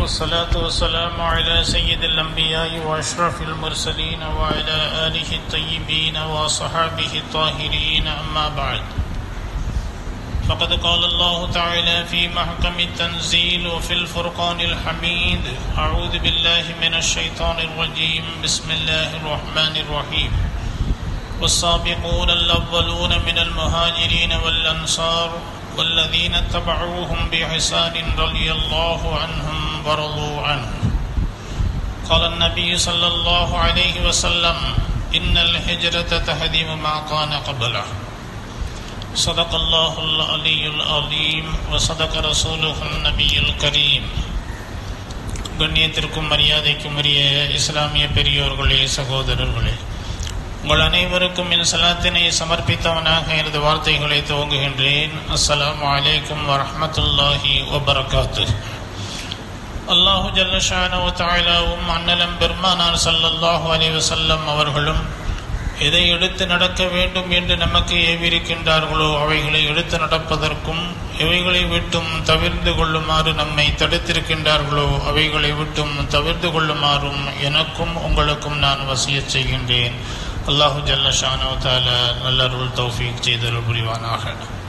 والصلاة والسلام على سيد الأنبياء وأشرف المرسلين وعلى آله الطيبين وصحابه الطاهرين أما بعد فقد قال الله تعالى في محكم التنزيل وفي الفرقان الحميد أعوذ بالله من الشيطان الرجيم بسم الله الرحمن الرحيم والسابقون الأولون من المهاجرين والأنصار والذين اتبعوهم بإحسان رضي الله عنهم ورضوا عنه قال النبي صلى الله عليه وسلم إن الهجرة تهدم ما كان قبله صدق الله العلي العظيم وصدق رسوله النبي الكريم கண்ணியத்திற்கும் மரியாதைக்கும் உரிய இஸ்லாமிய பெரியோர்களே சகோதரர்களே உங்கள் அனைவருக்கும் என் சலாத்தினை சமர்ப்பித்தவனாக எனது வார்த்தைகளை துவங்குகின்றேன் அஸ்ஸலாமு அலைக்கும் வரஹமத்துல்லாஹி வபரகாத்து அல்லாஹு ஜல்லஷானோ தாயிலாவும் அண்ணலம் பெருமானார் சல்லல்லாஹு அலி வசல்லம் அவர்களும் எதை எடுத்து நடக்க வேண்டும் என்று நமக்கு ஏவிருக்கின்றார்களோ அவைகளை எடுத்து நடப்பதற்கும் எவைகளை விட்டும் தவிர்ந்து கொள்ளுமாறு நம்மை தடுத்திருக்கின்றார்களோ அவைகளை விட்டும் தவிர்த்து கொள்ளுமாறும் எனக்கும் உங்களுக்கும் நான் வசிய செய்கின்றேன் அல்லாஹு ஜல்ல ஷானோ தால நல்லருள் தௌஃபீக் செய்தருள் புரிவானாக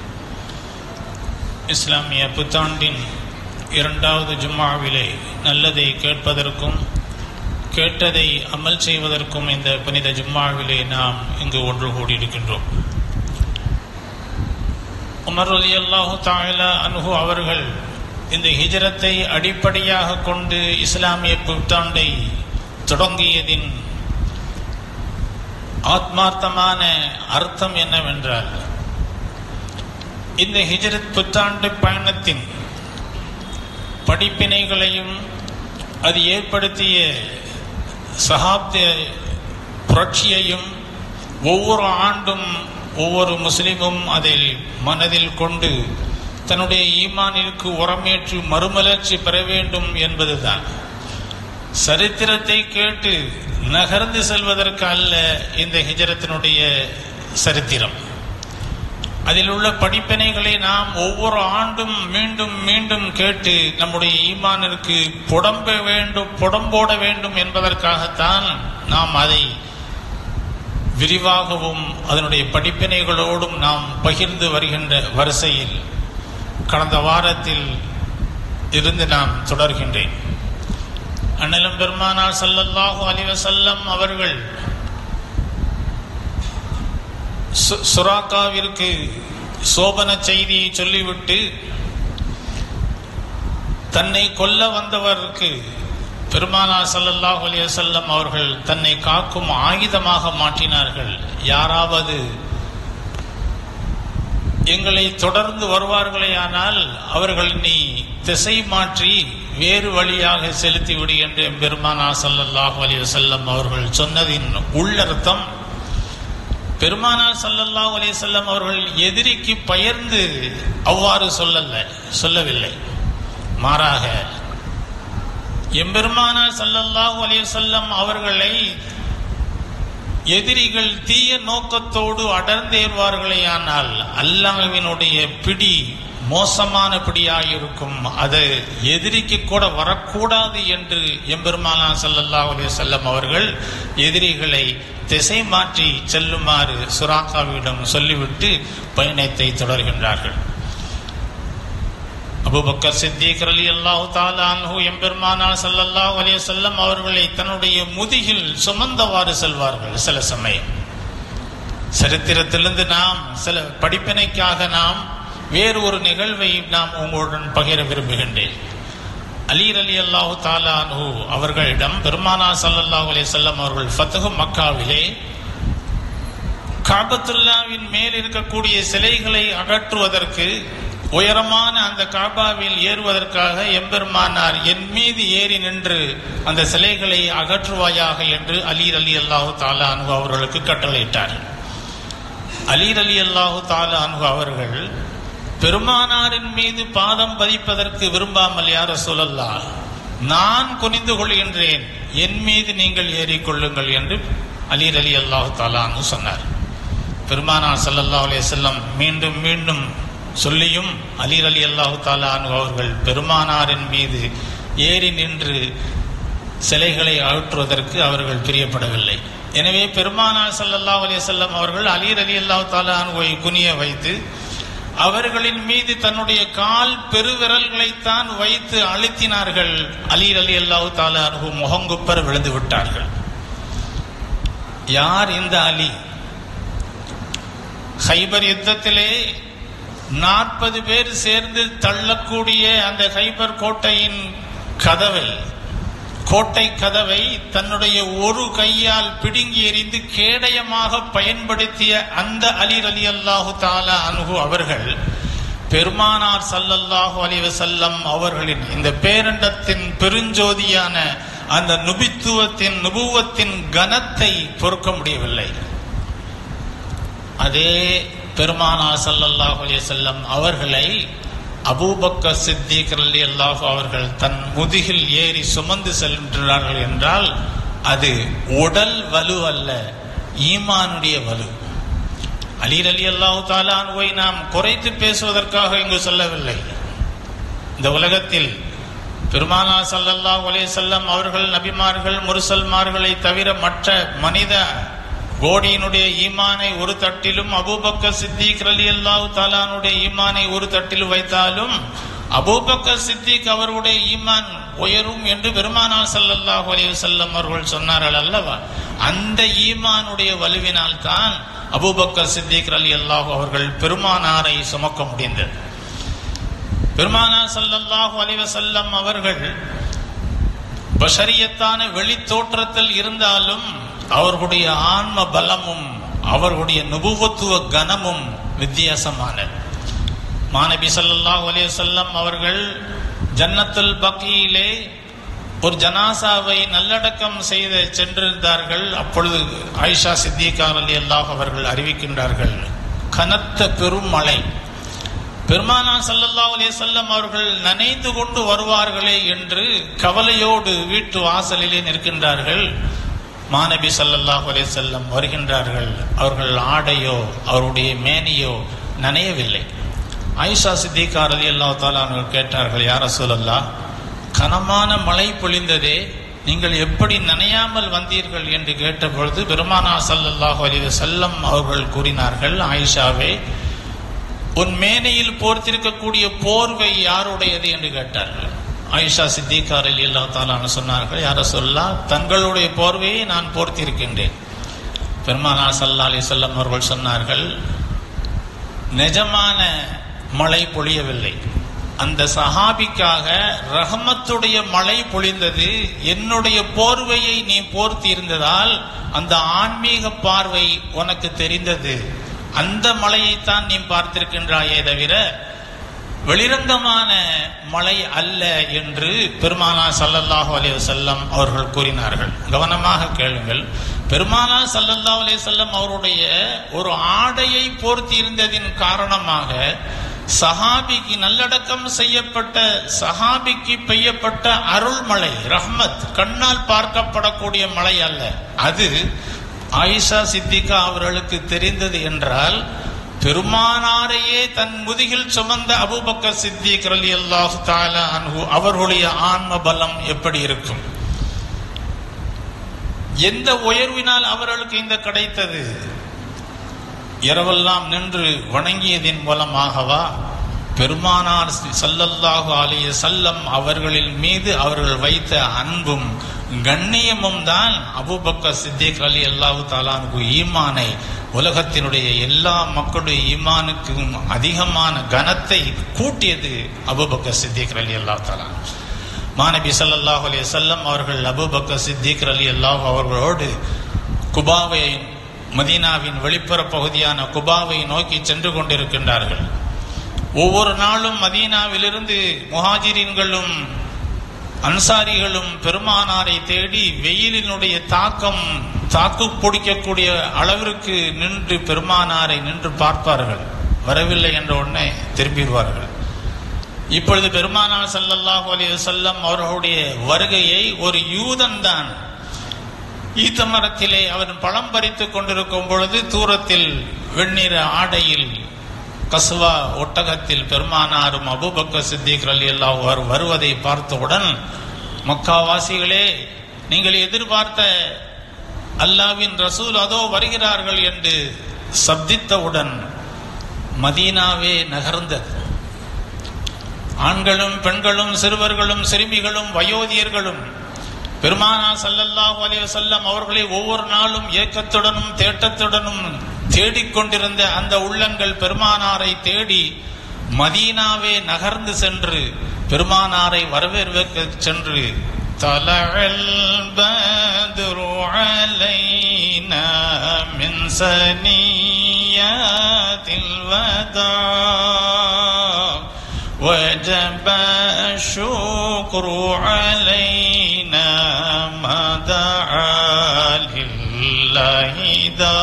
இஸ்லாமிய புத்தாண்டின் இரண்டாவது ஜும்மாவிலே நல்லதை கேட்பதற்கும் கேட்டதை அமல் செய்வதற்கும் இந்த புனித ஜும்மாவிலே நாம் இங்கு ஒன்று கூடியிருக்கின்றோம் உமர் அலி அல்லாஹு தாயிலா அனுகு அவர்கள் இந்த ஹிஜரத்தை அடிப்படையாக கொண்டு இஸ்லாமிய புத்தாண்டை தொடங்கியதின் ஆத்மார்த்தமான அர்த்தம் என்னவென்றால் இந்த ஹிஜரத் புத்தாண்டு பயணத்தின் படிப்பினைகளையும் அது ஏற்படுத்திய சகாப்த புரட்சியையும் ஒவ்வொரு ஆண்டும் ஒவ்வொரு முஸ்லிமும் அதை மனதில் கொண்டு தன்னுடைய ஈமானிற்கு உரமேற்று மறுமலர்ச்சி பெற வேண்டும் என்பதுதான் சரித்திரத்தை கேட்டு நகர்ந்து செல்வதற்கு அல்ல இந்த ஹிஜரத்தினுடைய சரித்திரம் அதில் உள்ள படிப்பினைகளை நாம் ஒவ்வொரு ஆண்டும் மீண்டும் மீண்டும் கேட்டு நம்முடைய ஈமானிற்கு புடம்ப வேண்டும் புடம்போட வேண்டும் என்பதற்காகத்தான் நாம் அதை விரிவாகவும் அதனுடைய படிப்பினைகளோடும் நாம் பகிர்ந்து வருகின்ற வரிசையில் கடந்த வாரத்தில் இருந்து நான் தொடர்கின்றேன் அண்ணலம் பெருமானார் சல்லல்லாஹு அலிவசல்லம் அவர்கள் சுராக்காவிற்கு சோபன செய்தியை சொல்லிவிட்டு தன்னை கொல்ல வந்தவருக்கு பெருமானார் சல்லல்லாஹு அலிவசல்லம் அவர்கள் தன்னை காக்கும் ஆயுதமாக மாற்றினார்கள் யாராவது எங்களை தொடர்ந்து வருவார்களேயானால் அவர்கள் நீ திசை மாற்றி வேறு வழியாக செலுத்தி விடு என்று பெருமானா சல்லல்லாஹு அலி வசல்லம் அவர்கள் சொன்னதின் உள்ளர்த்தம் பெருமானார் சல்லல்லாஹு அலி செல்லம் அவர்கள் எதிரிக்கு பயர்ந்து அவ்வாறு சொல்லல சொல்லவில்லை மாறாக எம்பெருமானார் சல்லல்லாஹு அலி செல்லம் அவர்களை எதிரிகள் தீய நோக்கத்தோடு அடர்ந்தேறுவார்களே ஆனால் அல்லாஹ்வினுடைய பிடி மோசமான பிடியாயிருக்கும் அது எதிரிக்கு கூட வரக்கூடாது என்று எம்பெருமானா சல்லல்லா அலி செல்லம் அவர்கள் எதிரிகளை திசை மாற்றி செல்லுமாறு சுராக்காவிடம் சொல்லிவிட்டு பயணத்தை தொடர்கின்றார்கள் அபுபக்கர் சித்திக் அலி அல்லாஹு தாலான்ஹு எம்பெருமானா சல்லல்லாஹு அலைய செல்லம் அவர்களை தன்னுடைய முதுகில் சுமந்தவாறு செல்வார்கள் சில சமயம் சரித்திரத்திலிருந்து நாம் சில படிப்பினைக்காக நாம் வேறு ஒரு நிகழ்வை நாம் உங்களுடன் பகிர விரும்புகின்றேன் அலீர் அலி அல்லாஹு தாலானு அவர்களிடம் பெருமானா சல்லல்லாஹு அலைய செல்லம் அவர்கள் ஃபத்தகு மக்காவிலே காபத்துல்லாவின் மேல் இருக்கக்கூடிய சிலைகளை அகற்றுவதற்கு உயரமான அந்த காபாவில் ஏறுவதற்காக எம்பெருமானார் என் மீது ஏறி நின்று அந்த சிலைகளை அகற்றுவாயாக என்று அலீர் அலி அல்லாஹு தாலா அனு அவர்களுக்கு கட்டளையிட்டார் அலீர் அலி அல்லாஹு தாலா அனு அவர்கள் பெருமானாரின் மீது பாதம் பதிப்பதற்கு விரும்பாமல் யார சொல்லல்லா நான் குனிந்து கொள்கின்றேன் என் மீது நீங்கள் ஏறிக்கொள்ளுங்கள் என்று அலீர் அலி அல்லாஹு தாலான்னு சொன்னார் பெருமானார் சல்லல்லா அலே செல்லம் மீண்டும் மீண்டும் சொல்லியும் அலீர் அலி அல்லாஹு தாலானு அவர்கள் பெருமானாரின் மீது ஏறி நின்று சிலைகளை அகற்றுவதற்கு அவர்கள் பிரியப்படவில்லை எனவே பெருமானார் ஸல்லல்லாஹு அலைஹி வஸல்லம் அவர்கள் அலி ரலியல்லாஹு தஆலா அன்ஹுவை குனிய வைத்து அவர்களின் மீது தன்னுடைய கால் பெருவிரல்களைத்தான் வைத்து அழுத்தினார்கள் அலி ரலியல்லாஹு தஆலா அன்ஹு முகங்குப்பர் விழுந்து விட்டார்கள் யார் இந்த அலி ஹைபர் யுத்தத்திலே நாற்பது பேர் சேர்ந்து தள்ளக்கூடிய அந்த ஹைபர் கோட்டையின் கதவை கோட்டை கதவை தன்னுடைய ஒரு கையால் பிடுங்கி எறிந்து கேடயமாக பயன்படுத்திய அந்த அலி அலி அல்லாஹு தாலா அனுகு அவர்கள் பெருமானார் சல்லல்லாஹு அலைஹி வஸல்லம் அவர்களின் இந்த பேரண்டத்தின் பெருஞ்சோதியான அந்த நுபித்துவத்தின் நுபுவத்தின் கனத்தை பொறுக்க முடியவில்லை அதே பெருமானார் ஸல்லல்லாஹு அலைஹி வஸல்லம் அவர்களை அபூபக்கர் சித்திக் ரலியல்லாஹு அவர்கள் தன் முதுகில் ஏறி சுமந்து செல்கின்றார்கள் என்றால் அது உடல் வலு அல்ல ஈமானுடைய வலு அலி அலி அல்லாஹு தாலானுவை நாம் குறைத்து பேசுவதற்காக இங்கு சொல்லவில்லை இந்த உலகத்தில் பெருமானா ஸல்லல்லாஹு அலைஹி வஸல்லம் அவர்கள் நபிமார்கள் முர்சல்மார்களை தவிர மற்ற மனித கோடியினுடைய ஈமானை ஒரு தட்டிலும் அபூபக்கர் சித்திக் ரலியல்லாஹு தாலானுடைய ஈமானை ஒரு தட்டில் வைத்தாலும் அபூபக்கர் சித்திக் அவருடைய ஈமான் உயரும் என்று பெருமானா ஸல்லல்லாஹு அலைஹி வஸல்லம் அவர்கள் சொன்னார்கள் அல்லவா அந்த ஈமானுடைய வலுவினால் தான் அபூபக்கர் சித்திக் ரலியல்லாஹு அவர்கள் பெருமானாரை சுமக்க முடிந்தது பெருமானா ஸல்லல்லாஹு அலைஹி வஸல்லம் அவர்கள் பஷரியத்தான வெளி தோற்றத்தில் இருந்தாலும் அவர்களுடைய ஆன்ம பலமும் அவர்களுடைய நுபுவத்துவ கனமும் வித்தியாசமானது மாநபி ஸல்லல்லாஹு அலைஹி வஸல்லம் அவர்கள் ஜன்னத்துல் பக்கியிலே ஒரு ஜனாசாவை நல்லடக்கம் செய்து சென்றிருந்தார்கள் அப்பொழுது ஆயிஷா சித்திகா ரலியல்லாஹு அவர்கள் அறிவிக்கின்றார்கள் கனத்த பெரும் மழை பெருமானா ஸல்லல்லாஹு அலைஹி வஸல்லம் அவர்கள் நனைந்து கொண்டு வருவார்களே என்று கவலையோடு வீட்டு வாசலிலே நிற்கின்றார்கள் மாநபி ஸல்லல்லாஹு அலைஹி வஸல்லம் வருகின்றார்கள் அவர்கள் ஆடையோ அவருடைய மேனியோ நனையவில்லை ஆயிஷா சித்திகா ரலியல்லாஹு தஆலா அவர்கள் கேட்டார்கள் யார் ரசூலல்லாஹ் கனமான மழை பொழிந்ததே நீங்கள் எப்படி நனையாமல் வந்தீர்கள் என்று கேட்டபொழுது பெருமானா ஸல்லல்லாஹு அலைஹி வஸல்லம் அவர்கள் கூறினார்கள் ஆயிஷாவே உன் மேனையில் போர்த்திருக்கக்கூடிய போர்வை யாருடையது என்று கேட்டார்கள் ஆயிஷா சித்திகார் அலி அல்லா தாலான்னு சொன்னார்கள் யார சொல்லா தங்களுடைய போர்வையை நான் போர்த்திருக்கின்றேன் பெருமானா சல்லா அலி சொல்லம் அவர்கள் சொன்னார்கள் நிஜமான மழை பொழியவில்லை அந்த சஹாபிக்காக ரஹமத்துடைய மழை பொழிந்தது என்னுடைய போர்வையை நீ போர்த்தி இருந்ததால் அந்த ஆன்மீக பார்வை உனக்கு தெரிந்தது அந்த மலையைத்தான் நீ பார்த்திருக்கின்றாயே தவிர வெளிரங்கமான மலை அல்ல என்று பெருமானா சல்லல்லாஹு அலைஹி வஸல்லம் அவர்கள் கூறினார்கள் கவனமாக கேளுங்கள் பெருமானா சல்லல்லாஹு அலைஹி வஸல்லம் அவருடைய ஒரு ஆடையை போர்த்தி இருந்ததின் காரணமாக சஹாபிக்கு நல்லடக்கம் செய்யப்பட்ட சஹாபிக்கு பெய்யப்பட்ட அருள்மழை ரஹ்மத் கண்ணால் பார்க்கப்படக்கூடிய மழை அல்ல அது ஆயிஷா சித்திகா அவர்களுக்கு தெரிந்தது என்றால் பெருமானாரையே தன் முதுகில் சுமந்த அபூபக்கர் சித்திக் ரலி அல்லாஹு தாலா அன்ஹு அவர்களுடைய ஆன்ம பலம் எப்படி இருக்கும் எந்த உயர்வினால் அவர்களுக்கு இந்த கிடைத்தது இரவெல்லாம் நின்று வணங்கியதின் மூலமாகவா பெருமானார் சல்லல்லாஹு அலைய சல்லம் அவர்களின் மீது அவர்கள் வைத்த அன்பும் கண்ணியமும் தான் அபுபக்கர் சித்திக் அலி அல்லாஹு தாலானுக்கு ஈமானை உலகத்தினுடைய எல்லா மக்களுடைய ஈமானுக்கும் அதிகமான கனத்தை கூட்டியது அபுபக்கர் சித்திக் அலி அல்லா தாலா மாநபி சல்லாஹூ அலைய செல்லம் அவர்கள் அபுபக்கர் சித்திக் அலி அல்லாஹ் அவர்களோடு குபாவை மதீனாவின் வெளிப்புற பகுதியான குபாவை நோக்கி சென்று கொண்டிருக்கின்றார்கள் ஒவ்வொரு நாளும் மதீனாவிலிருந்து முஹாஜிரின்களும் அன்சாரிகளும் பெருமானாரை தேடி வெயிலினுடைய தாக்கம் தாக்கு பிடிக்கக்கூடிய அளவிற்கு நின்று பெருமானாரை நின்று பார்ப்பார்கள் வரவில்லை என்ற உடனே திரும்பிடுவார்கள் இப்பொழுது பெருமானார் சல்லல்லாஹு அலைஹி வஸல்லம் அவர்களுடைய வருகையை ஒரு யூதன் தான் ஈத்த மரத்திலே அவன் பழம் பறித்துக் கொண்டிருக்கும் பொழுது தூரத்தில் வெண்ணிற ஆடையில் கசுவா ஒட்டகத்தில் பெருமானாரும் அபுபக்கர் சித்திக் அலி அல்லாஹ் வருவதை பார்த்தவுடன் மக்காவாசிகளே நீங்கள் எதிர்பார்த்த அல்லாவின் ரசூல் அதோ வருகிறார்கள் என்று சப்தித்தவுடன் மதீனாவே நகர்ந்தது ஆண்களும் பெண்களும் சிறுவர்களும் சிறுமிகளும் வயோதியர்களும் பெருமானா சல்லல்லாஹு அலைஹி வஸல்லம் அவர்களை ஒவ்வொரு நாளும் ஏக்கத்துடனும் தேட்டத்துடனும் தேடிக்கொண்டிருந்த அந்த உள்ளங்கள் பெருமானாரை தேடி மதீனாவே நகர்ந்து சென்று பெருமானாரை வரவேற்க சென்று தலல் பத்ரு அலைனா மின் சனியாத்தில் வதா وجب الشكر علينا ما دعا لله ذا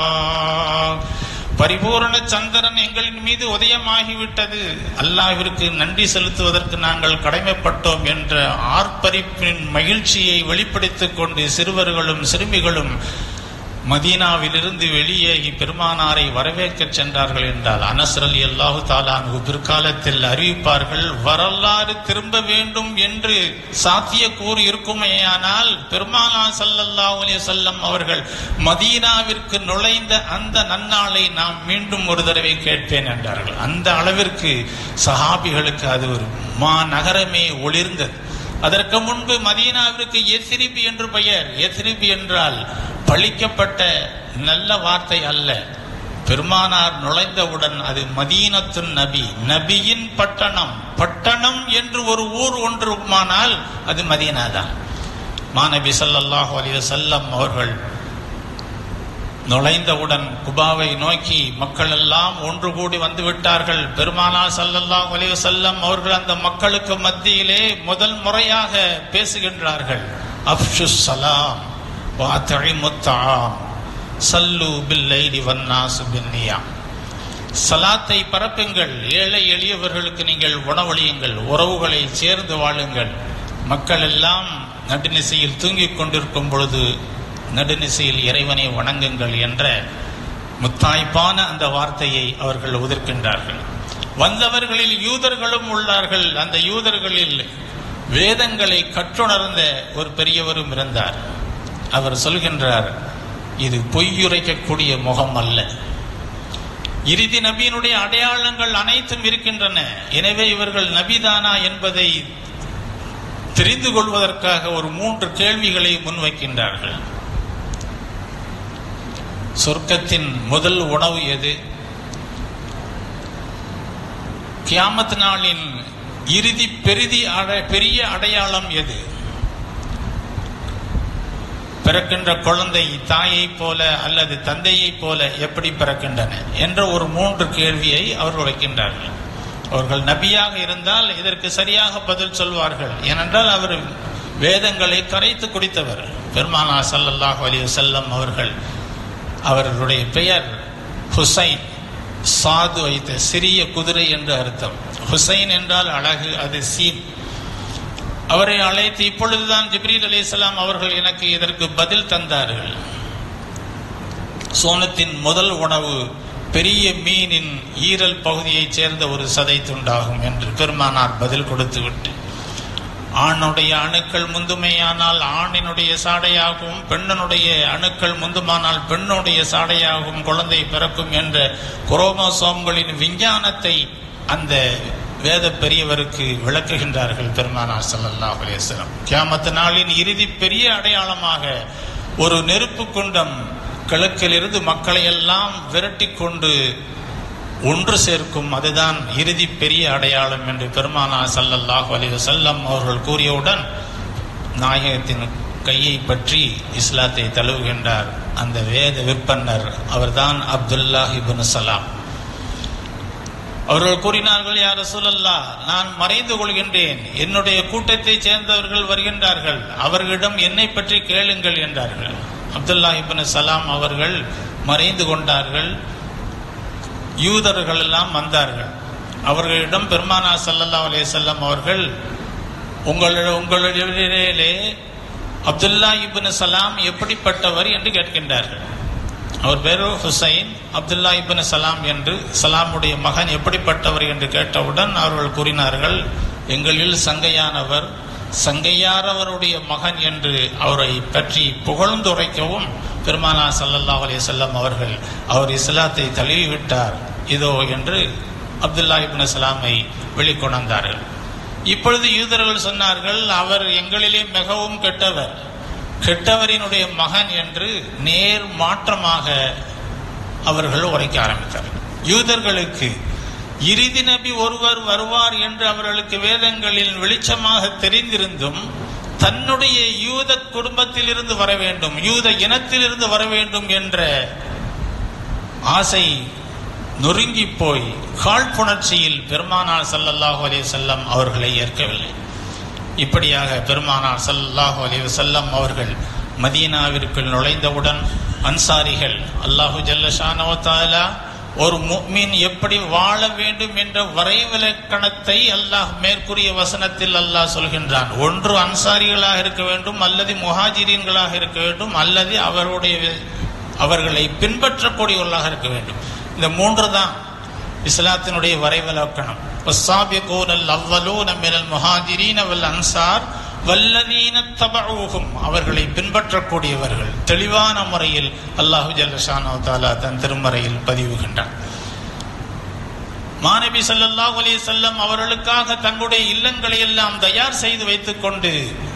பரிபூரண சந்திரன் எங்களின் மீது உதயமாகிவிட்டது அல்லாஹ்விற்கு நன்றி செலுத்துவதற்கு நாங்கள் கடமைப்பட்டோம் என்ற ஆர்ப்பரிப்பின் மகிழ்ச்சியை வெளிப்படுத்திக் கொண்டு சிறுவர்களும் சிறுமிகளும் மதீனாவிலிருந்து வெளியேகி பெருமானாரை வரவேற்கச் சென்றார்கள் என்றால் அனசர் அலி அல்லாஹு தாலானு பிற்காலத்தில் அறிவிப்பார்கள் வரலாறு திரும்ப வேண்டும் என்று சாத்தியக்கூறு இருக்குமேயானால் பெருமானா சல்லல்லாஹு அலைஹி வஸல்லம் அவர்கள் மதீனாவிற்கு நுழைந்த அந்த நன்னாளை நாம் மீண்டும் ஒரு தடவை கேட்பேன் என்றார்கள் அந்த அளவிற்கு சஹாபிகளுக்கு அது ஒரு மா நகரமே ஒளிர்ந்தது அதற்கு முன்பு மதீனாவிற்கு எத்ரிபி என்று பெயர் எத்ரிபி என்றால் பழிக்கப்பட்ட நல்ல வார்த்தை அல்ல பெருமானார் நுழைந்தவுடன் அது மதீனத்து நபி நபியின் பட்டணம் பட்டணம் என்று ஒரு ஊர் ஒன்றுமானால் அது மதீனா தான் மாநபி ஸல்லல்லாஹு அலைஹி வஸல்லம் அவர்கள் நுழைந்தவுடன் குபாவை நோக்கி மக்கள் எல்லாம் ஒன்று கூடி வந்து விட்டார்கள் பெருமானா சல்லல்லாஹு அலைஹி வஸல்லம் அவர்கள் அந்த மக்களுக்கு மத்தியிலே முதல் முறையாக பேசுகின்றார்கள் அப்ஷு சலாம் வாத்தழிமுத்தாம் சல்லு பில்லைலி வன்னாசு பின்னியா சலாத்தை பரப்புங்கள் ஏழை எளியவர்களுக்கு நீங்கள் உணவளியுங்கள் உறவுகளை சேர்ந்து வாழுங்கள் மக்கள் எல்லாம் நடுநிசையில் தூங்கிக் கொண்டிருக்கும் பொழுது நடுநிசையில் இறைவனை வணங்குங்கள் என்ற முத்தாய்ப்பான அந்த வார்த்தையை அவர்கள் உதிர்க்கின்றார்கள் வந்தவர்களில் யூதர்களும் உள்ளார்கள் அந்த யூதர்களில் வேதங்களை கற்றுணர்ந்த ஒரு பெரியவரும் இருந்தார் அவர் சொல்கின்றார் இது பொய்யுரைக்கக்கூடிய முகம் அல்ல இறுதி நபியினுடைய அடையாளங்கள் அனைத்தும் இருக்கின்றன எனவே இவர்கள் நபிதானா என்பதை தெரிந்து கொள்வதற்காக ஒரு மூன்று கேள்விகளை முன்வைக்கின்றார்கள் சொர்க்கத்தின் முதல் உணவு எது கியாமத் நாளின் இறுதி பெரிதி அடை- பெரிய அடையாளம் எது பிறக்கின்ற குழந்தை தாயை போல அல்லது தந்தையை போல எப்படி பிறக்கின்றன என்ற ஒரு மூன்று கேள்வியை அவர்கள் வைக்கின்றார்கள் அவர்கள் நபியாக இருந்தால் இதற்கு சரியாக பதில் சொல்வார்கள் ஏனென்றால் அவர் வேதங்களை கரைத்து குடித்தவர் பெருமானா ஸல்லல்லாஹு அலைஹி வஸல்லம் அவர்கள் அவர்களுடைய பெயர் ஹுசைன் சாது வைத்த சிறிய குதிரை என்று அர்த்தம் ஹுசைன் என்றால் அழகு அது சீன் அவரை அழைத்து இப்பொழுதுதான் ஜிப்ரீல் அலைஹிஸ்ஸலாம் அவர்கள் எனக்கு இதற்கு பதில் தந்தார்கள் சோனத்தின் முதல் உணவு பெரிய மீனின் ஈரல் பகுதியைச் சேர்ந்த ஒரு சதை துண்டாகும் என்று பெருமானார் பதில் கொடுத்து விட்டு ஆணுடைய அணுக்கள் முந்துமையானால் ஆணினுடைய சாடையாகவும் பெண்ணினுடைய அணுக்கள் முந்துமானால் பெண்ணுடைய சாடையாகவும் குழந்தை பிறக்கும் என்ற குரோமோசோம்களின் விஞ்ஞானத்தை அந்த வேத பெரியவருக்கு விளக்குகின்றார்கள் பெருமானார் ஸல்லல்லாஹு அலைஹி வஸல்லம் கியாமத் நாளின் இறுதி பெரிய அடையாளமாக ஒரு நெருப்பு குண்டம் கிழக்கிலிருந்து மக்களை எல்லாம் விரட்டி கொண்டு ஒன்று சேர்க்கும் அதுதான் இறுதி பெரிய அடையாளம் என்று பெருமானா ஸல்லல்லாஹு அலைஹி வஸல்லம் அவர்கள் கூறியவுடன் நாயகத்தின் கையை பற்றி இஸ்லாத்தை தழுவுகின்றார் அந்த வேத விற்பன்னர் அவர்தான் அப்துல்லாஹ் இப்னு சலாம் அவர்கள் கூறினார்கள் யார் ரசூலல்லா நான் மறைந்து கொள்கின்றேன் என்னுடைய கூட்டத்தைச் சேர்ந்தவர்கள் வருகின்றார்கள் அவர்களிடம் என்னை பற்றி கேளுங்கள் என்றார்கள் அப்துல்லா இப்னு சலாம் அவர்கள் மறைந்து கொண்டார்கள் யூதர்கள் எல்லாம் வந்தார்கள் அவர்களிடம் பெருமானா ஸல்லல்லாஹு அலைஹி வஸல்லம் அவர்கள் உங்களுடைய உங்களிடையே அப்துல்லா இப்னு சலாம் எப்படிப்பட்டவர் என்று கேட்கின்றார்கள் அவர் பேரு ஹுசைன் அப்துல்லா இப்னு சலாம் என்று சலாமுடைய மகன் எப்படிப்பட்டவர் என்று கேட்டவுடன் அவர்கள் கூறினார்கள் எங்களில் சங்கையானவர் சங்கையாரவருடைய மகன் என்று அவரை பற்றி புகழ்ந்துரைக்கவும் பெருமானா சல்லல்லா அலி செல்லம் அவர்கள் அவர் இஸ்லாத்தை தழுவிவிட்டார் இதோ என்று அப்துல்லா இப்னு சலாமை வெளிக்கொணர்ந்தார்கள் இப்பொழுது யூதர்கள் சொன்னார்கள் அவர் எங்களிலே மிகவும் கெட்டவர் கெட்டவரினுடைய மகன் என்று நேர் மாற்றமாக அவர்கள் உரைக்க ஆரம்பித்தார்கள் யூதர்களுக்கு இறுதி நபி ஒருவர் வருவார் என்று அவர்களுக்கு வேதங்களில் வெளிச்சமாக தெரிந்திருந்தும் தன்னுடைய யூத குடும்பத்தில் இருந்து வர வேண்டும் யூத இனத்திலிருந்து வர வேண்டும் என்ற ஆசை நொறுங்கி போய் காழ்ப்புணர்ச்சியில் பெருமானார் சல்லல்லாஹு அலைஹி செல்லம் அவர்களை ஏற்கவில்லை இப்படியாக பெருமானார் சல்லல்லாஹு அலைஹி செல்லம் அவர்கள் மதீனாவிற்குள் நுழைந்தவுடன் அன்சாரிகள் அல்லாஹு ஜல்லஷானவத்தாலா ஒரு முக்மீன் எப்படி வாழ வேண்டும் என்ற வரைவிலக்கணத்தை அல்லாஹ் மேற்கூறிய வசனத்தில் அல்லாஹ் சொல்கின்றான் ஒன்று அன்சாரிகளாக இருக்க வேண்டும் அல்லது முஹாஜிரீன்களாக இருக்க வேண்டும் அல்லது அவருடைய அவர்களை பின்பற்றக்கூடியவர்களாக இருக்க வேண்டும் இந்த மூன்று தான் இஸ்லாத்தினுடைய வரைவிலக்கணம் வஸ்ஸாபிகூனல் அவ்வலூன மினல் முஹாஜிரீன வல் அன்சார் வல்லதீன தபஊஹும் அவர்களை பின்பற்றக்கூடியவர்கள் தெளிவான முறையில் அல்லாஹு ஜல்லஷானோ தாலா தன் திருமறையில் பதிவுகின்றான் மாநபி ஸல்லல்லாஹு அலைஹி வஸல்லம் அவர்களுக்காக தங்களுடைய இல்லங்களை எல்லாம் தயார் செய்து வைத்துக் கொண்டு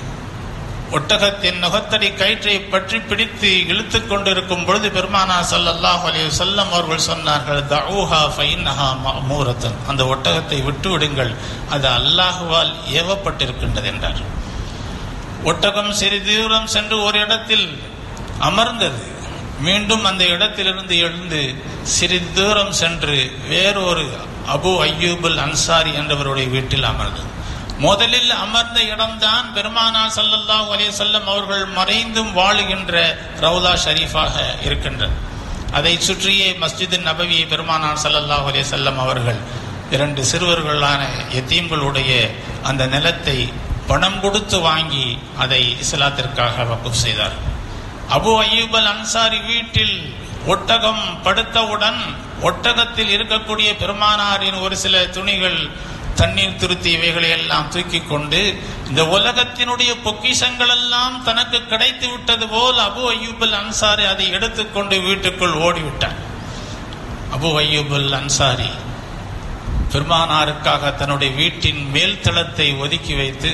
ஒட்டகத்தின் நுகத்தடி கயிற்றை பற்றி பிடித்து இழுத்துக் கொண்டிருக்கும் பொழுது பெருமானா ஸல்லல்லாஹு அலைஹி வஸல்லம் அவர்கள் சொன்னார்கள் தஊஹா ஃபைன்னஹா மஅமூரத்துன் அந்த ஒட்டகத்தை விட்டு விடுங்கள் அது அல்லாஹுவால் ஏவப்பட்டிருக்கின்றது என்றார் ஒட்டகம் சிறிது தூரம் சென்று ஒரு இடத்தில் அமர்ந்தது மீண்டும் அந்த இடத்திலிருந்து எழுந்து சிறிது தூரம் சென்று வேறொரு அபு அய்யூபுல் அன்சாரி என்றவருடைய வீட்டில் அமர்ந்தது முதலில் அமர்ந்த இடம்தான் பெருமானார் ஸல்லல்லாஹு அலைஹி வஸல்லம் அவர்கள் மறைந்தும் வாழுகின்ற ரவுதா ஷரீஃபாக இருக்கின்றது அதை சுற்றியே மஸ்ஜித் நபவியை பெருமானார் ஸல்லல்லாஹு அலைஹி வஸல்லம் அவர்கள் இரண்டு சிறுவர்களான எத்தீம்களுடைய அந்த நிலத்தை பணம் கொடுத்து வாங்கி அதை இஸ்லாத்திற்காக வக்குப் செய்தார் அபு அய்யூப் அல் அன்சாரி வீட்டில் ஒட்டகம் படுத்தவுடன் ஒட்டகத்தில் இருக்கக்கூடிய பெருமானாரின் ஒரு சில துணிகள் தண்ணீர் திருத்தி இவைகளை எல்லாம் தூக்கி கொண்டு இந்த உலகத்தினுடைய பொக்கிஷங்கள் எல்லாம் தனக்கு கிடைத்து விட்டது போல் அபு அய்யூபல் அன்சாரி அதை எடுத்துக்கொண்டு வீட்டுக்குள் ஓடிவிட்டார் அபு அய்யூபல் அன்சாரி பெருமானாருக்காக தன்னுடைய வீட்டின் மேல் தளத்தை ஒதுக்கி வைத்து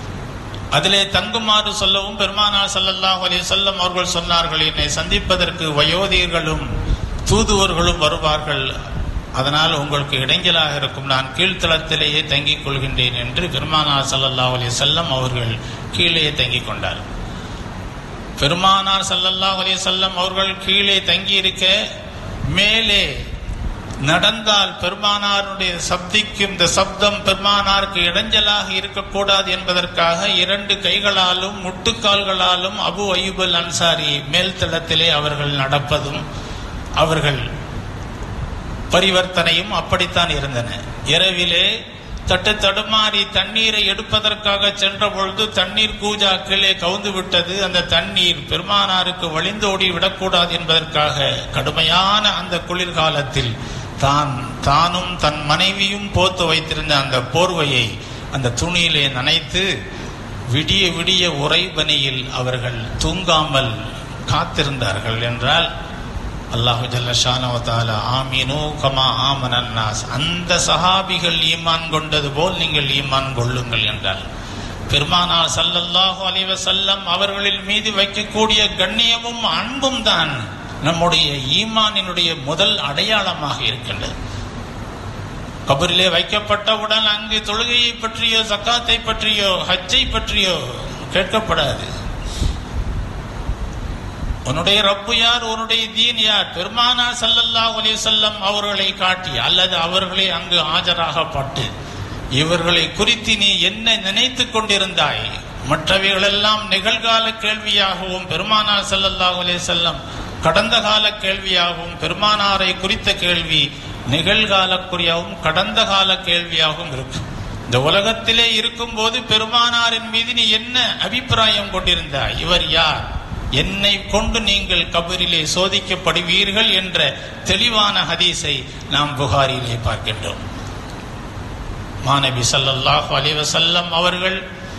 அதிலே தங்குமாறு சொல்லவும் பெருமானார் ஸல்லல்லாஹு அலைஹி வஸல்லம் அவர்கள் சொன்னார்கள் என்னை சந்திப்பதற்கு வயோதிகர்களும் தூதுவர்களும் வருவார்கள் அதனால் உங்களுக்கு இடைஞ்சலாக இருக்கும் நான் கீழ்த்தளத்திலேயே தங்கிக் கொள்கின்றேன் என்று பெருமானார் ஸல்லல்லாஹு அலைஹி வஸல்லம் அவர்கள் கீழே தங்கிக் கொண்டார் பெருமானார் ஸல்லல்லாஹு அலைஹி வஸல்லம் அவர்கள் கீழே தங்கி இருக்க மேலே நடந்தால் பெருமானாருடைய சப்திக்கும் இந்த சப்தம் பெருமானாருக்கு இடைஞ்சலாக இருக்கக்கூடாது என்பதற்காக இரண்டு கைகளாலும் முட்டுக்கால்களாலும் அபு அய்யூபல் அன்சாரி மேல்தளத்திலே அவர்கள் நடப்பதும் அவர்கள் பரிவர்த்தனையும் அப்படித்தான் இருந்தன இரவிலே தட்டு தடுமாறி தண்ணீரை எடுப்பதற்காக சென்ற பொழுது தண்ணீர் கூஜா கீழே கவுந்து விட்டது அந்த தண்ணீர் பெருமானாருக்கு வழிந்தோடி விடக்கூடாது என்பதற்காக கடுமையான அந்த குளிர்காலத்தில் தான் தானும் தன் மனைவியும் போத்து வைத்திருந்த அந்த போர்வையை அந்த துணியிலே நனைத்து விடிய விடிய உறைபனியில் அவர்கள் தூங்காமல் காத்திருந்தார்கள் என்றால் அல்லாஹு ஜல்லஷானவத்தால ஆமீனு கமா ஆமனன்னாஸ் அந்த சஹாபிகள் ஈமான் கொண்டது போல் நீங்கள் ஈமான் கொள்ளுங்கள் என்றார் பெருமானார் சல்லல்லாஹு அலைஹி வஸல்லம் அவர்களின் மீது வைக்கக்கூடிய கண்ணியமும் அன்பும் தான் நம்முடைய ஈமானினுடைய முதல் அடையாளமாக இருக்கின்றது கபரிலே வைக்கப்பட்டவுடன் அங்கு தொழுகையை பற்றியோ சக்காத்தை பற்றியோ ஹஜ்ஜை பற்றியோ கேட்கப்படாது உன்னுடைய ரப்பு யார் உன்னுடைய தீன் யார் பெருமானா சல்லல்லாஹு அலைஹி வஸல்லம் அவர்களை காட்டி அல்லது அவர்களே அங்கு ஆஜராகப்பட்டு இவர்களை குறித்து நீ என்ன நினைத்துக் கொண்டிருந்தாய் மற்றவைகளெல்லாம் நிகழ்கால கேள்வியாகவும் பெருமானார் ஸல்லல்லாஹு அலைஹி வஸல்லம் கடந்த கால கேள்வியாகவும் பெருமானாரை குறித்த கேள்வி நிகழ்காலக்குரியாகவும் கடந்த கால கேள்வியாகவும் இருக்கும் இந்த உலகத்திலே இருக்கும்போது பெருமானாரின் மீது நீ என்ன அபிப்பிராயம் கொண்டிருந்தாய் இவர் யார் என்னை கொண்டு நீங்கள் கபரிலே சோதிக்கப்படுவீர்கள் என்ற தெளிவான ஹதீஸை நாம் புகாரிலே பார்க்கின்றோம் மாணவி ஸல்லல்லாஹு அலைஹி வஸல்லம் அவர்கள்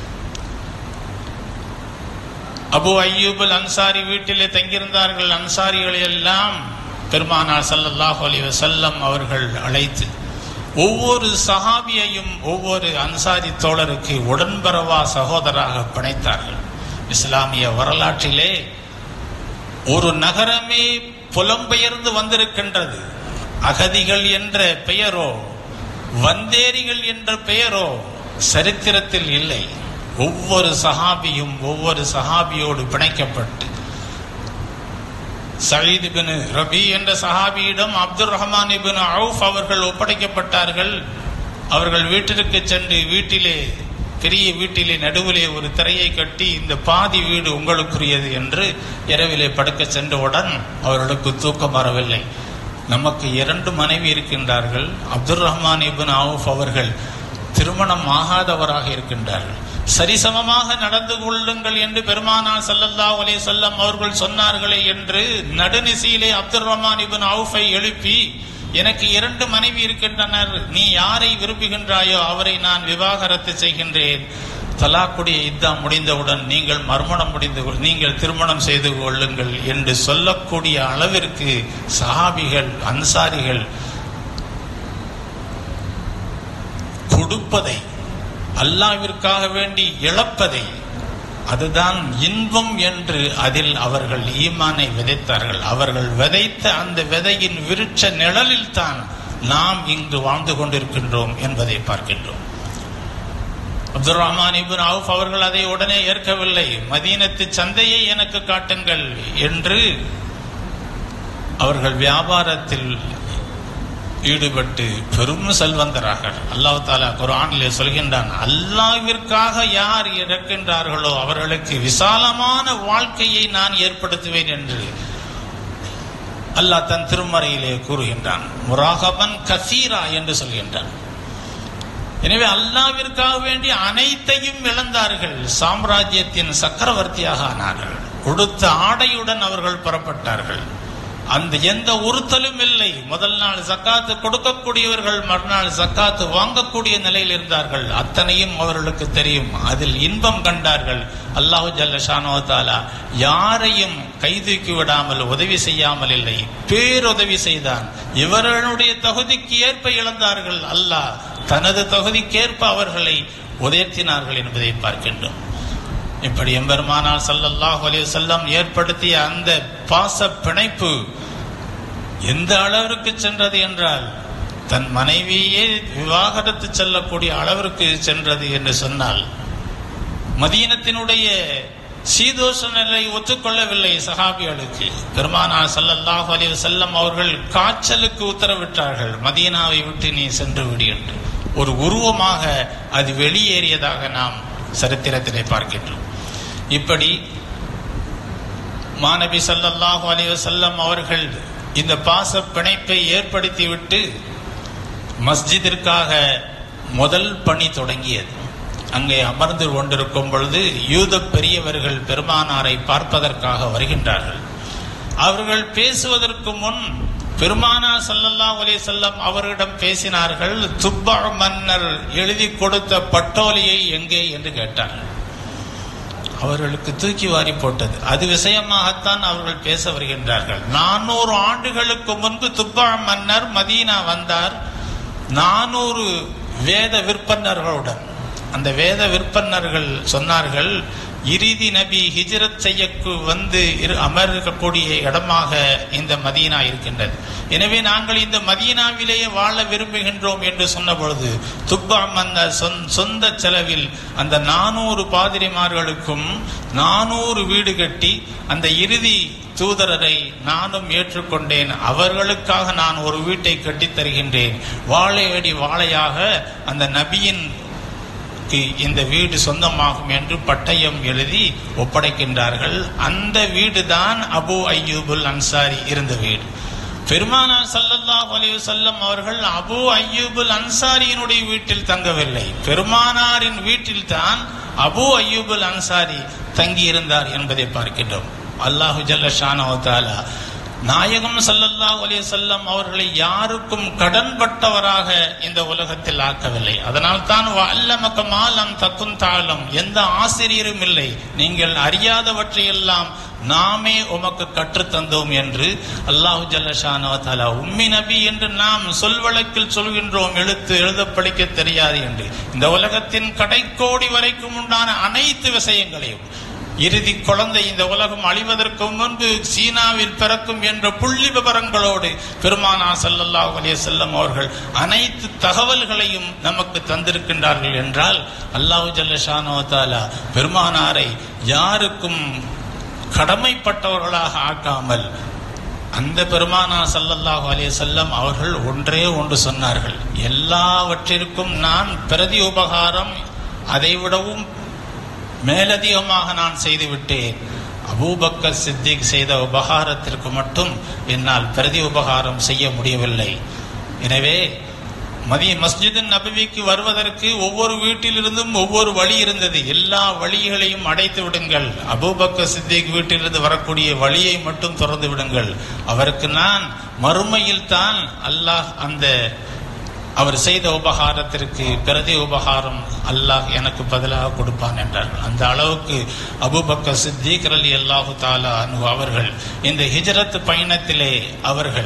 அபு அய்யூபுல் அன்சாரி வீட்டிலே தங்கியிருந்தார்கள் அன்சாரிகளை எல்லாம் பெருமானார் ஸல்லல்லாஹு அலைஹி வஸல்லம் அவர்கள் அழைத்து ஒவ்வொரு சஹாபியையும் ஒவ்வொரு அன்சாரி தோழருக்கு உடன்பரவா சகோதராக பிணைத்தார்கள் இஸ்லாமிய வரலாற்றிலே ஒரு நகரமே புலம்பெயர்ந்து வந்திருக்கின்றது அகதிகள் என்ற பெயரோ வந்தேரிகள் என்ற பெயரோ சரித்திரத்தில் இல்லை ஒவ்வொரு சஹாபியும் ஒவ்வொரு சஹாபியோடு பிணைக்கப்பட்டு சயீத் பின் ரபி என்ற சஹாபியிடம் அப்துல் ரஹ்மான் இபின் அவுஃப் அவர்கள் ஒப்படைக்கப்பட்டார்கள் அவர்கள் வீட்டிற்கு சென்று வீட்டிலே பெரிய வீட்டிலே நடுவிலே ஒரு திரையை கட்டி இந்த பாதி வீடு உங்களுக்குரியது என்று இரவிலே படுக்க சென்றவுடன் அவர்களுக்கு தூக்கம் வரவில்லை நமக்கு இரண்டு மனைவி இருக்கின்றார்கள் அப்துல் ரஹ்மான் இபின் அவுஃப் அவர்கள் திருமணம் ஆகாதவராக இருக்கின்றார்கள் சரிசமமாக நடந்து கொள்ளுங்கள் என்று பெருமானார் ஸல்லல்லாஹு அலைஹி வஸல்லம் அவர்கள் சொன்னார்களே என்று நடுநிசையிலே அப்துல் ரஹ்மான் இபின் அவுஃபை எழுப்பி எனக்கு இரண்டு மனைவி இருக்கின்றனர் நீ யாரை விரும்புகின்றாயோ அவரை நான் விவாகரத்து செய்கின்றேன் தலாக்குடைய இத்தா முடிந்தவுடன் நீங்கள் மறுமணம் முடிந்து கொள்- நீங்கள் திருமணம் செய்து கொள்ளுங்கள் என்று சொல்லக்கூடிய அளவிற்கு சஹாபிகள் அன்சாரிகள் கொடுப்பதை அல்லாவிற்காக வேண்டி இழப்பதை அதுதான் இன்பம் என்று அதில் அவர்கள் ஈமானை விதைத்தார்கள் அவர்கள் விதைத்த அந்த விதையின் விருட்ச நிழலில் தான் நாம் இங்கு வாழ்ந்து கொண்டிருக்கின்றோம் என்பதை பார்க்கின்றோம் அப்துல் ரஹ்மான் இப்னு அவுஃப் அவர்கள் அதை உடனே ஏற்கவில்லை மதீனத்து சந்தையை எனக்கு காட்டுங்கள் என்று அவர்கள் வியாபாரத்தில் ஈடுபட்டு பெரும் செல்வந்தராக அல்லாஹ் தாலா குர்ஆனிலே சொல்கின்றான் அல்லாவிற்காக யார் இறக்கின்றார்களோ அவர்களுக்கு விசாலமான வாழ்க்கையை நான் ஏற்படுத்துவேன் என்று அல்லாஹ் தன் திருமறையிலே கூறுகின்றான் முராகபன் கசீரா என்று சொல்கின்றான் எனவே அல்லாவிற்காக வேண்டி அனைத்தையும் இழந்தார்கள் சாம்ராஜ்யத்தின் சக்கரவர்த்தியாக ஆனார்கள் கொடுத்த ஆடையுடன் அவர்கள் புறப்பட்டார்கள் அந்த எந்த உறுத்தலும் இல்லை முதல் நாள் சக்காத்து கொடுக்கக்கூடியவர்கள் மறுநாள் சக்காத்து வாங்கக்கூடிய நிலையில் இருந்தார்கள் அத்தனையும் அவர்களுக்கு தெரியும் அதில் இன்பம் கண்டார்கள் அல்லாஹு ஜல்ல தாலா யாரையும் கைதூக்கி விடாமல் உதவி செய்யாமல் இல்லை பேருதவி செய்தான் இவர்களுடைய தகுதிக்கு ஏற்ப இழந்தார்கள் அல்லாஹ் தனது தகுதிக்கேற்ப அவர்களை உயர்த்தினார்கள் என்பதை பார்க்கின்றோம் இப்படி எம்பெருமானார் ஸல்லல்லாஹு அலைஹி வஸல்லம் ஏற்படுத்திய அந்த பாச பிணைப்பு எந்த அளவிற்கு சென்றது என்றால் தன் மனைவியே விவாகரத்து செல்லக்கூடிய அளவிற்கு சென்றது என்று சொன்னால் மதீனத்தினுடைய சீதோஷ நிலை ஒத்துக்கொள்ளவில்லை சஹாபிகளுக்கு பெருமானார் ஸல்லல்லாஹு அலைஹி வஸல்லம் அவர்கள் காய்ச்சலுக்கு உத்தரவிட்டார்கள் மதீனாவை விட்டு நீ சென்று விடு என்று ஒரு உருவமாக அது வெளியேறியதாக நாம் சரித்திரத்திலே பார்க்கின்றோம் இப்படி மாநபி ஸல்லல்லாஹு அலைஹி வஸல்லம் அவர்கள் இந்த பாச பிணைப்பை ஏற்படுத்திவிட்டு மஸ்ஜிதிற்காக முதல் பணி தொடங்கியது அங்கே அமர்ந்து கொண்டிருக்கும் பொழுது யூத பெரியவர்கள் பெருமானாரை பார்ப்பதற்காக வருகின்றார்கள் அவர்கள் பேசுவதற்கு முன் பெருமானா ஸல்லல்லாஹு அலைஹி வஸல்லம் அவரிடம் பேசினார்கள் துப்பா மன்னர் எழுதி கொடுத்த பட்டோலியை எங்கே என்று கேட்டார்கள் அவர்களுக்கு தூக்கி வாரி போட்டது அது விஷயமாகத்தான் அவர்கள் பேச வருகின்றார்கள் நானூறு ஆண்டுகளுக்கு முன்பு துப்பா மன்னர் மதீனா வந்தார் நானூறு வேத விற்பனர்களுடன் அந்த வேத விற்பனர்கள் சொன்னார்கள் இறுதி நபி ஹிஜ்ரத் செய்யக்கு வந்து இரு அமர்க்கக்கூடிய இடமாக இந்த மதீனா இருக்கின்றது எனவே நாங்கள் இந்த மதீனாவிலேயே வாழ விரும்புகின்றோம் என்று சொன்ன பொழுது துப்பா மன்னர் சொந்- சொந்த செலவில் அந்த நானூறு பாதிரிமார்களுக்கும் நானூறு வீடு கட்டி அந்த இறுதி தூதரரை நானும் ஏற்றுக்கொண்டேன் அவர்களுக்காக நான் ஒரு வீட்டை கட்டித் தருகின்றேன் வாழையடி வாழையாக அந்த நபியின் அவருக்கு இந்த வீடு சொந்தமாகும் என்று பட்டயம் எழுதி ஒப்படைக்கின்றார்கள் அந்த வீடுதான் அபு அய்யூபுல் அன்சாரி இருந்த வீடு பெருமானார் ஸல்லல்லாஹு அலைஹி வஸல்லம் அவர்கள் அபு அய்யூபுல் அன்சாரியினுடைய வீட்டில் தங்கவில்லை பெருமானாரின் வீட்டில் தான் அபு அய்யூபுல் அன்சாரி தங்கி இருந்தார் என்பதை பார்க்கின்றோம் அல்லாஹு ஜல்ல ஷானவத்தாலா நாயகம் ஸல்லல்லாஹு அலைஹி வஸல்லம் அவர்களை யாருக்கும் கடன்பட்டவராக இந்த உலகத்தில் ஆக்கவில்லை அதனால் தான் அல்லமக்க மாலம் தக்கும் தாளம் எந்த ஆசிரியரும் இல்லை நீங்கள் அறியாதவற்றையெல்லாம் நாமே உமக்கு கற்றுத்தந்தோம் என்று அல்லாஹு ஜல்லஷானோ தலா உம்மி நபி என்று நாம் சொல் வழக்கில் சொல்கின்றோம் எழுத்து எழுத படிக்க தெரியாது என்று இந்த உலகத்தின் கடைக்கோடி வரைக்கும் உண்டான அனைத்து விஷயங்களையும் இறுதி குழந்தை இந்த உலகம் அழிவதற்கு முன்பு சீனாவில் பிறக்கும் என்ற புள்ளி விவரங்களோடு பெருமானா ஸல்லல்லாஹு அலைஹி வஸல்லம் அவர்கள் அனைத்து தகவல்களையும் நமக்கு தந்திருக்கின்றார்கள் என்றால் அல்லாஹு ஜல்லஷானோ தாலா பெருமானாரை யாருக்கும் கடமைப்பட்டவர்களாக ஆக்காமல் அந்த பெருமானா ஸல்லல்லாஹு அலைஹி வஸல்லம் அவர்கள் ஒன்றே ஒன்று சொன்னார்கள் எல்லாவற்றிற்கும் நான் பிரதி உபகாரம் அதைவிடவும் மேலதிகமாக நான் செய்துவிட்டேன் அபூபக்கர் சித்திக் செய்த உபகாரத்திற்கு மட்டும் என்னால் பிரதி உபகாரம் செய்ய முடியவில்லை எனவே மதிய மஸ்ஜிதின் நபவிக்கு வருவதற்கு ஒவ்வொரு வீட்டிலிருந்தும் ஒவ்வொரு வழி இருந்தது எல்லா வழிகளையும் அடைத்து விடுங்கள் அபூபக்கர் சித்திக் வீட்டிலிருந்து வரக்கூடிய வழியை மட்டும் திறந்து விடுங்கள் அவருக்கு நான் மறுமையில் தான் அல்லாஹ் அந்த அவர் செய்த உபகாரத்திற்கு பிரதி உபகாரம் அல்லாஹ் எனக்கு பதிலாக கொடுப்பான் என்றார்கள் அந்த அளவுக்கு அபுபக்க சித்திக் அலி அல்லாஹு தாலா அனு அவர்கள் இந்த ஹிஜரத் பயணத்திலே அவர்கள்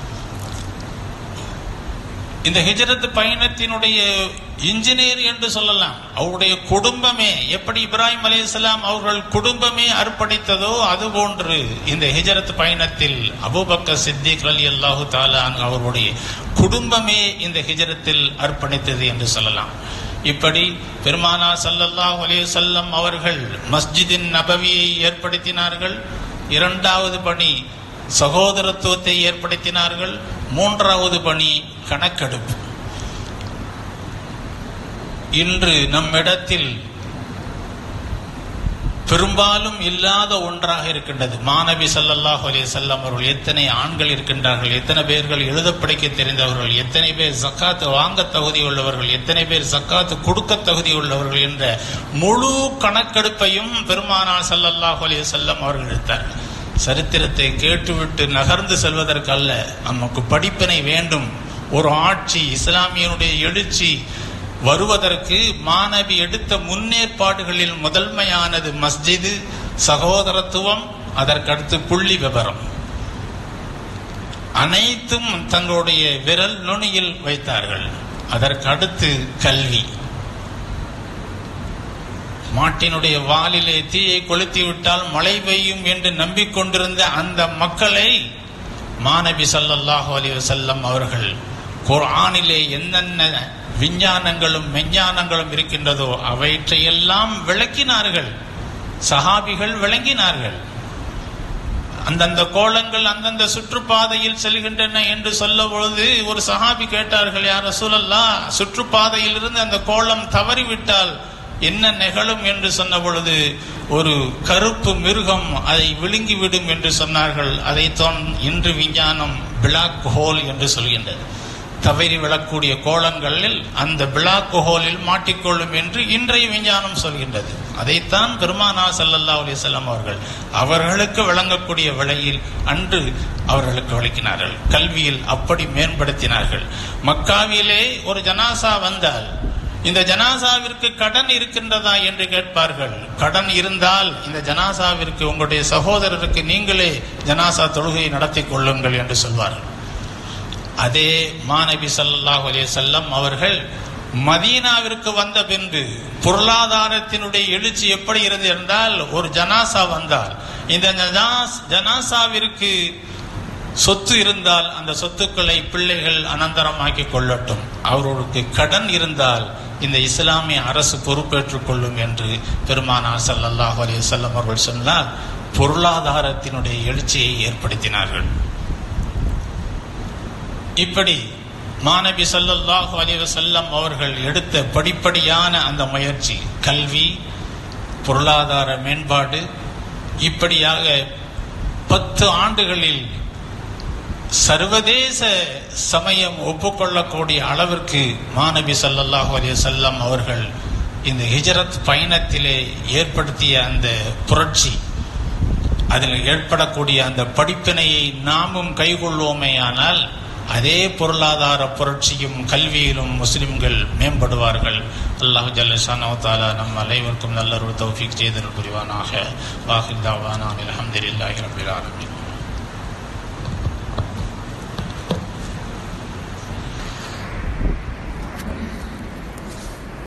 இந்த ஹிஜரத் பயணத்தினுடைய இன்ஜினியர் என்று சொல்லலாம் அவருடைய குடும்பமே எப்படி இப்ராஹிம் அலையாம் அவர்கள் குடும்பமே அர்ப்பணித்ததோ அதுபோன்று இந்த ஹிஜரத் பயணத்தில் அபுபக்க சித்திக் அலி அல்லாஹு தாலா அவருடைய குடும்பமே இந்த ஹிஜரத்தில் அர்ப்பணித்தது என்று சொல்லலாம் இப்படி பெருமானா சல்லல்லாஹு அலைஹி வஸல்லம் அவர்கள் மஸ்ஜிதின் நபவியை ஏற்படுத்தினார்கள் இரண்டாவது பணி சகோதரத்துவத்தை ஏற்படுத்தினார்கள் மூன்றாவது பணி கணக்கெடுப்பு இன்று நம்மிடத்தில் பெரும்பாலும் இல்லாத ஒன்றாக இருக்கின்றது மாணவி சல்லல்லாஹு அலைஹி செல்லம் அவர்கள் எத்தனை ஆண்கள் இருக்கின்றார்கள் எத்தனை பேர்கள் எழுத படிக்க தெரிந்தவர்கள் எத்தனை பேர் சக்காத்து வாங்க தகுதி உள்ளவர்கள் எத்தனை பேர் சக்காத்து கொடுக்க தகுதி உள்ளவர்கள் என்ற முழு கணக்கெடுப்பையும் பெருமானார் சல்லல்லாஹு அலைஹி செல்லம் அவர்கள் எடுத்தார்கள் சரித்திரத்தை கேட்டுவிட்டு நகர்ந்து செல்வதற்கல்ல நமக்கு படிப்பினை வேண்டும் ஒரு ஆட்சி இஸ்லாமியனுடைய எழுச்சி வருவதற்கு மாணவி எடுத்த முன்னேற்பாடுகளில் முதன்மையானது மஸ்ஜிது சகோதரத்துவம் அதற்கடுத்து புள்ளி விவரம் அனைத்தும் தங்களுடைய விரல் நுனியில் வைத்தார்கள் அதற்கடுத்து கல்வி மாட்டினுடைய வாலிலே தீயை கொளுத்தி விட்டால் மழை பெய்யும் என்று நம்பிக்கொண்டிருந்த அந்த மக்களை மாணவி சல்லல்லாஹு அலி வசல்லம் அவர்கள் குர்ஆனிலே என்னென்ன விஞ்ஞானங்களும் மெஞ்ஞானங்களும் இருக்கின்றதோ அவற்றையெல்லாம் விளக்கினார்கள் சஹாபிகள் விளங்கினார்கள் அந்தந்த கோலங்கள் அந்தந்த சுற்றுப்பாதையில் செல்கின்றன என்று சொல்ல பொழுது ஒரு சஹாபி கேட்டார்கள் யார் ரசூலல்லா சுற்றுப்பாதையில் இருந்து அந்த கோலம் தவறிவிட்டால் என்ன நிகழும் என்று சொன்ன பொழுது ஒரு கருப்பு மிருகம் அதை விழுங்கிவிடும் என்று சொன்னார்கள் அதைத்தான் இன்று விஞ்ஞானம் பிளாக் ஹோல் என்று சொல்கின்றது தவறி விழக்கூடிய கோலங்களில் அந்த பிளாக் ஹோலில் மாட்டிக்கொள்ளும் என்று இன்றைய விஞ்ஞானம் சொல்கின்றது அதைத்தான் பெருமானா சல்லல்லா அலிசல்லாம் அவர்கள் அவர்களுக்கு வழங்கக்கூடிய விலையில் அன்று அவர்களுக்கு விளக்கினார்கள் கல்வியில் அப்படி மேம்படுத்தினார்கள் மக்காவிலே ஒரு ஜனாசா வந்தால் இந்த ஜனாசாவிற்கு கடன் இருக்கின்றதா என்று கேட்பார்கள் கடன் இருந்தால் இந்த ஜனாசாவிற்கு உங்களுடைய சகோதரருக்கு நீங்களே ஜனாசா தொழுகையை நடத்தி கொள்ளுங்கள் என்று சொல்வார்கள் அதே மாநபி சல்லாஹ் அலே செல்லம் அவர்கள் மதீனாவிற்கு வந்த பின்பு பொருளாதாரத்தினுடைய எழுச்சி எப்படி இருந்தது என்றால் ஒரு ஜனாசா வந்தால் இந்த ஜனாசாவிற்கு சொத்து இருந்தால் அந்த சொத்துக்களை பிள்ளைகள் அனந்தரமாக்கி கொள்ளட்டும் அவர்களுக்கு கடன் இருந்தால் இந்த இஸ்லாமிய அரசு பொறுப்பேற்றுக் கொள்ளும் என்று பெருமானார் சல்லல்லாஹு அலி வல்லம் அவர்கள் சொன்னால் பொருளாதாரத்தினுடைய எழுச்சியை ஏற்படுத்தினார்கள் இப்படி மாணவி சல்லல்லாஹு அலி வசல்லம் அவர்கள் எடுத்த படிப்படியான அந்த முயற்சி கல்வி பொருளாதார மேம்பாடு இப்படியாக பத்து ஆண்டுகளில் சர்வதேச சமயம் ஒப்புக்கொள்ளக்கூடிய அளவிற்கு மாணவி சல்லல்லாஹு அலி செல்லம் அவர்கள் இந்த ஹிஜரத் பயணத்திலே ஏற்படுத்திய அந்த புரட்சி அதில் ஏற்படக்கூடிய அந்த படிப்பினையை நாமும் கைகொள்வோமேயானால் அதே பொருளாதார புரட்சியும் கல்வியிலும் முஸ்லிம்கள் மேம்படுவார்கள் அல்லாஹ் ஜல்லஷானோ தாலா நம் அனைவருக்கும் நல்ல ஒரு தௌஃபிக் செய்தல் புரிவானாக வாஹில் தாவானான் அலமதுல்லாஹி ரபில் ஆலமீன்